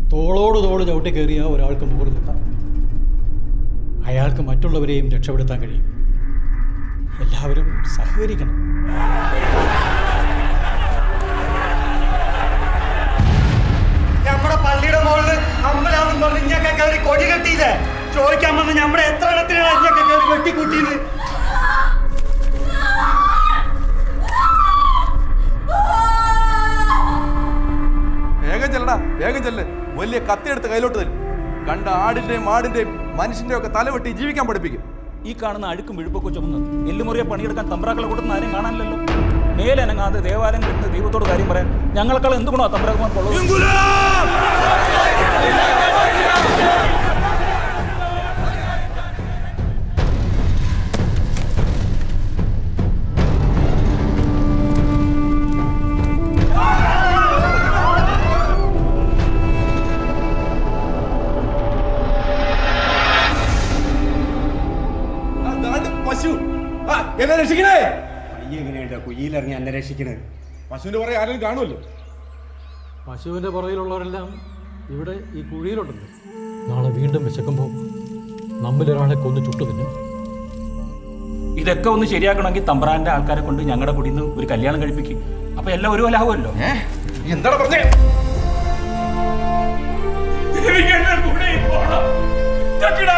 തോളോട് തോട് ചവിട്ടി കയറിയ ഒരാൾക്ക് മുകളിലെത്താം അയാൾക്ക് മറ്റുള്ളവരെയും രക്ഷപ്പെടുത്താൻ കഴിയും എല്ലാവരും സഹകരിക്കണം നമ്മുടെ പള്ളിയുടെ മുകളിൽ അമ്പലാന്നും പറഞ്ഞ് ഇഞ്ഞൊക്കെ കയറി കൊടി കെട്ടിയില്ലേ ചോദിക്കാൻ വന്ന് നമ്മുടെ എത്ര എണ്ണത്തിനാണ് ഇഞ്ഞൊക്കെ കയറി വെട്ടിക്കൂട്ടിയത് വേഗം ചെല്ലടാ വേഗം ചെല്ല് വലിയ കത്തിയെടുത്ത് കയ്യിലോട്ട് തരും കണ്ട ആടിന്റെയും മാടിന്റെയും മനുഷ്യന്റെയും ഒക്കെ തല വെട്ടി ജീവിക്കാൻ പഠിപ്പിക്കും ഈ കാണുന്ന അഴുക്കും വിഴുപ്പൊക്കെ ചുമന്ന് എല്ലുമുറിയെ പണിയെടുക്കാൻ തമ്പ്രാക്കളെ കൊടുക്കുന്ന ആരെയും കാണാനില്ലല്ലോ മേലനങ്ങാതെ ദേവാലയം കിട്ടുന്ന ദൈവത്തോട് കാര്യം പറയാൻ ഞങ്ങളെക്കാൾ എന്ത് ഗുണമാണ് തമ്പ്രാക്കന്മാർക്കുള്ളത് ആ, ദാണ്ട് പശു ആ, എന്നെ രക്ഷിക്കണേ ഈ എങ്ങനെയുണ്ട് കുയ്യിലിറങ്ങി എന്നെ രക്ഷിക്കണത് പശുവിന്റെ പുറകെ ആരെങ്കിലും കാണുമല്ലോ പശുവിൻ്റെ പുറകിലുള്ളവരെല്ലാം ഇവിടെ ഈ കുഴിയിലുണ്ടല്ലോ നാളെ വീണ്ടും വിശക്കുമ്പോൾ നമ്മിലൊരാളെ കൊന്നു ചുട്ടു തിന്നും ഇതൊക്കെ ഒന്ന് ശരിയാക്കണമെങ്കിൽ തമ്പ്രാന്റെ ആൾക്കാരെ കൊണ്ട് ഞങ്ങളുടെ കുടിയിൽ നിന്ന് ഒരു കല്യാണം കഴിപ്പിക്കും അപ്പൊ എല്ലാം ഒരു ലാഭമല്ലോ എന്താണ് പറഞ്ഞേ കൂടെ പോണം